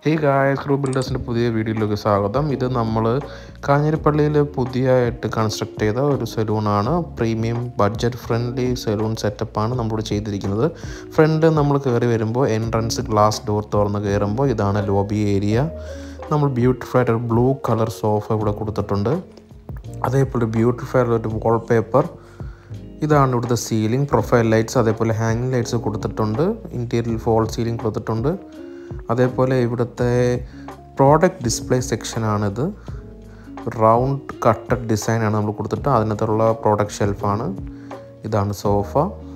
ഹേ guys crew ബിൽഡേഴ്സിൻ്റെ പുതിയ വീഡിയോയിലേക്ക് സ്വാഗതം ഇത് നമ്മൾ കാഞ്ഞിരപ്പള്ളിയിൽ പുതിയതായിട്ട് കൺസ്ട്രക്ട് ചെയ്ത ഒരു സലൂണാണ് പ്രീമിയം ബഡ്ജറ്റ് ഫ്രണ്ട്ലി സലൂൺ സെറ്റപ്പാണ് നമ്മളിവിടെ ചെയ്തിരിക്കുന്നത് ഫ്രണ്ട് നമ്മൾ കയറി വരുമ്പോൾ എൻട്രൻസ് ഗ്ലാസ് ഡോർ തുറന്ന് കയറുമ്പോൾ ഇതാണ് ലോബി ഏരിയ നമ്മൾ ബ്യൂട്ടിഫുൾ ആയിട്ട് ബ്ലൂ കളർ സോഫ ഇവിടെ കൊടുത്തിട്ടുണ്ട് അതേപോലെ ബ്യൂട്ടിഫുൾ ആയിട്ടുള്ള ഒരു വാൾപേപ്പർ ഇതാണ് ഇവിടുത്തെ സീലിംഗ് പ്രൊഫൈൽ ലൈറ്റ്സ് അതേപോലെ ഹാങ്ങിങ് ലൈറ്റ്സ് കൊടുത്തിട്ടുണ്ട് ഇൻറ്റീരിയൽ ഫോൾ സീലിംഗ് കൊടുത്തിട്ടുണ്ട് അതേപോലെ ഇവിടുത്തെ പ്രോഡക്റ്റ് ഡിസ്പ്ലേ സെക്ഷനാണിത് റൗണ്ട് കട്ടഡ് ഡിസൈനാണ് നമ്മൾ കൊടുത്തിട്ട് അതിനകത്തുള്ള പ്രോഡക്റ്റ് ഷെൽഫാണ് ഇതാണ് സോഫ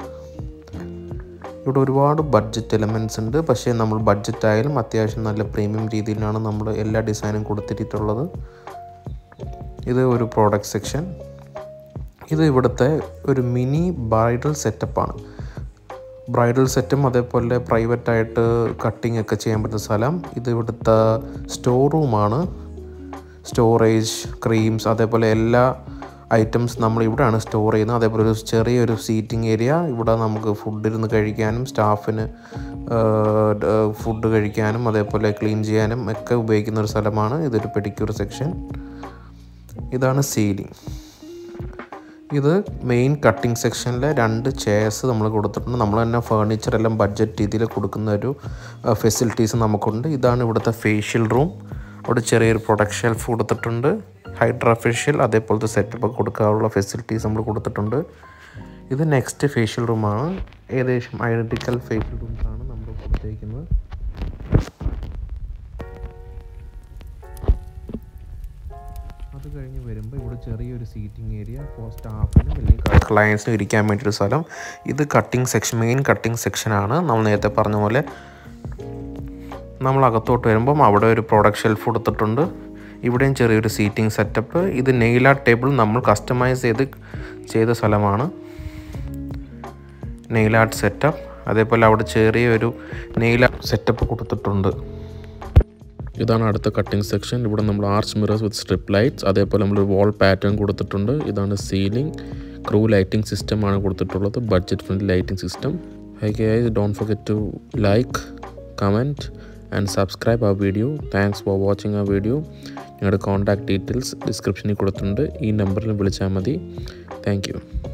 ഇവിടെ ഒരുപാട് ബഡ്ജറ്റ് എലമെൻറ്റ്സ് ഉണ്ട് പക്ഷേ നമ്മൾ ബഡ്ജറ്റ് ആയാലും അത്യാവശ്യം നല്ല പ്രീമിയം രീതിയിലാണ് നമ്മൾ എല്ലാ ഡിസൈനും കൊടുത്തിട്ടുള്ളത് ഇത് ഒരു പ്രോഡക്റ്റ് സെക്ഷൻ ഇത് ഇവിടുത്തെ ഒരു മിനി ബ്രൈഡൽ സെറ്റപ്പാണ് ബ്രൈഡൽ സെറ്റും അതേപോലെ പ്രൈവറ്റായിട്ട് കട്ടിംഗ് ഒക്കെ ചെയ്യാൻ പറ്റുന്ന സ്ഥലം ഇത് ഇവിടുത്തെ സ്റ്റോർ റൂമാണ് സ്റ്റോറേജ് ക്രീംസ് അതേപോലെ എല്ലാ ഐറ്റംസ് നമ്മൾ ഇവിടെയാണ് സ്റ്റോർ ചെയ്യുന്നത് അതേപോലെ ഒരു ചെറിയൊരു സീറ്റിംഗ് ഏരിയ ഇവിടെ നമുക്ക് ഫുഡ് ഇരുന്ന് കഴിക്കാനും സ്റ്റാഫിന് ഫുഡ് കഴിക്കാനും അതേപോലെ ക്ലീൻ ചെയ്യാനും ഒക്കെ ഉപയോഗിക്കുന്ന ഒരു സ്ഥലമാണ് ഇതൊരു പെഡിക്യൂർ സെക്ഷൻ ഇതാണ് സീലിംഗ് ഇത് മെയിൻ കട്ടിംഗ് സെക്ഷനിലെ രണ്ട് ചെയർസ് നമ്മൾ കൊടുത്തിട്ടുണ്ട് നമ്മൾ തന്നെ ഫേർണിച്ചർ എല്ലാം ബഡ്ജറ്റ് രീതിയിൽ കൊടുക്കുന്ന ഒരു ഫെസിലിറ്റീസ് നമുക്കുണ്ട് ഇതാണ് ഇവിടുത്തെ ഫേഷ്യൽ റൂം അവിടെ ചെറിയൊരു പ്രൊഡക്റ്റ് ഷെൽഫ് കൊടുത്തിട്ടുണ്ട് ഹൈഡ്രാ ഫേഷ്യൽ അതേപോലത്തെ സെറ്റപ്പ് കൊടുക്കാനുള്ള ഫെസിലിറ്റീസ് നമ്മൾ കൊടുത്തിട്ടുണ്ട് ഇത് നെക്സ്റ്റ് ഫേഷ്യൽ റൂമാണ് ഏകദേശം ഐഡൻറ്റിക്കൽ ഫേഷ്യൽ റൂംസാണ് നമ്മൾ കൊടുത്തേക്കുന്നത് അത് കഴിഞ്ഞ് വരുമ്പോൾ ഇവിടെ ചെറിയൊരു സീറ്റിംഗ് ഏരിയ ഫോർ സ്റ്റാഫിനും അല്ലെങ്കിൽ ക്ലയൻസിനും ഇരിക്കാൻ വേണ്ടിയൊരു സ്ഥലം ഇത് കട്ടിംഗ് സെക്ഷൻ മെയിൻ കട്ടിംഗ് സെക്ഷനാണ് നമ്മൾ നേരത്തെ പറഞ്ഞ പോലെ നമ്മൾ അകത്തോട്ട് വരുമ്പം അവിടെ ഒരു പ്രോഡക്റ്റ് ഷെൽഫ് കൊടുത്തിട്ടുണ്ട് ഇവിടെയും ചെറിയൊരു സീറ്റിംഗ് സെറ്റപ്പ് ഇത് നെയിൽ ആർട്ട് ടേബിൾ നമ്മൾ കസ്റ്റമൈസ് ചെയ്ത് ചെയ്ത സ്ഥലമാണ് നെയിൽ ആർട്ട് സെറ്റപ്പ് അതേപോലെ അവിടെ ചെറിയൊരു നെയിൽ ആർട്ട് സെറ്റപ്പ് കൊടുത്തിട്ടുണ്ട് ഇതാണ് അടുത്ത കട്ടിംഗ് സെക്ഷൻ ഇവിടെ നമ്മൾ arch mirrors with strip lights അതേപോലെ നമ്മൾ വാൾ പാറ്റേൺ കൊടുത്തിട്ടുണ്ട് ഇതാണ് സീലിംഗ് ക്രൂ ലൈറ്റിംഗ് സിസ്റ്റം ആണ് കൊടുത്തിട്ടുള്ളത് budget friendly lighting system hi guys don't forget to like comment and subscribe ആ വീഡിയോ താങ്ക്സ് ഫോർ വാച്ചിങ് ആ വീഡിയോ ഞങ്ങളുടെ കോൺടാക്ട് ഡീറ്റെയിൽസ് ഡിസ്ക്രിപ്ഷനിൽ കൊടുത്തിട്ടുണ്ട് ഈ നമ്പറിൽ വിളിച്ചാൽ മതി താങ്ക്